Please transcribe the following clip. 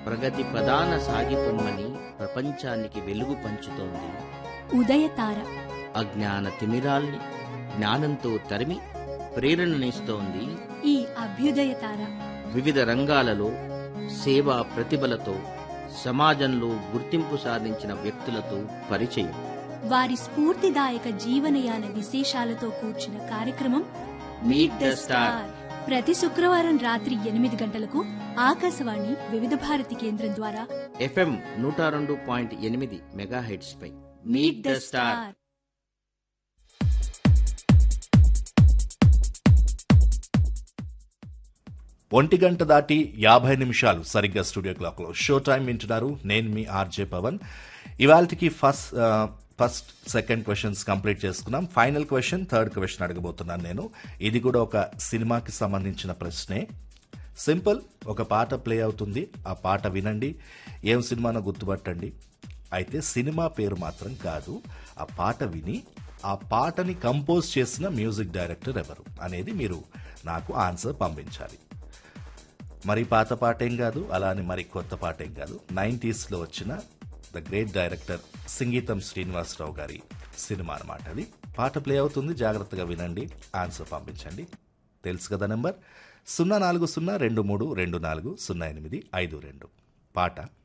ప్రగతి ప్రధాన సాగిపొమ్మని ప్రపంచానికి వెలుగు పంచుతోంది ఉదయతార అజ్ఞాన తిమిరాల్ని జ్ఞానంతో తరిమి ప్రేరణనిస్తోంది ఈ అభ్యుదయతార వివిధ రంగాలలో సేవా ప్రతిభలతో సమాజంలో గుర్తింపు సాధించిన వ్యక్తులతో పరిచయం వారి స్ఫూర్తిదాయక జీవనయాన విశేషాలతో కూర్చున్న కార్యక్రమం Meet the Star. ప్రతి శుక్రవారం రాత్రి ఎనిమిది గంటలకు ఆకాశవాణి వివిధ భారతి కేంద్రం ద్వారా ఎఫ్ఎం నూట రెండు పాయింట్ ఎనిమిది మెగాహెడ్స్ పై మీట్ ద స్టార్ ఒంటి గంట దాటి యాభై నిమిషాలు సరిగ్గా స్టూడియో క్లాక్లో షో టైం వింటున్నారు నేను మీ ఆర్జే పవన్ ఇవాళకి ఫస్ట్ ఆ, ఫస్ట్ సెకండ్ క్వశ్చన్స్ కంప్లీట్ చేసుకున్నాం ఫైనల్ క్వశ్చన్ థర్డ్ క్వశ్చన్ అడగబోతున్నాను నేను ఇది కూడా ఒక సినిమాకి సంబంధించిన ప్రశ్నే సింపుల్ ఒక పాట ప్లే అవుతుంది ఆ పాట వినండి ఏం సినిమానో గుర్తుపట్టండి అయితే సినిమా పేరు మాత్రం కాదు ఆ పాట విని ఆ పాటని కంపోజ్ చేసిన మ్యూజిక్ డైరెక్టర్ ఎవరు అనేది మీరు నాకు ఆన్సర్ పంపించాలి మరి పాత పాట ఏం కాదు అలానే మరి కొత్త పాట ఏం కాదు నైంటీస్లో వచ్చిన the great director Singeetam Srinivasarao గారి సినిమా అనమాట అది పాట ప్లే అవుతుంది జాగ్రత్తగా వినండి ఆన్సర్ పంపించండి తెలుసు కదా నెంబర్ సున్నా నాలుగు సున్నా రెండు మూడు రెండు నాలుగు సున్నా ఎనిమిది ఐదు రెండు పాట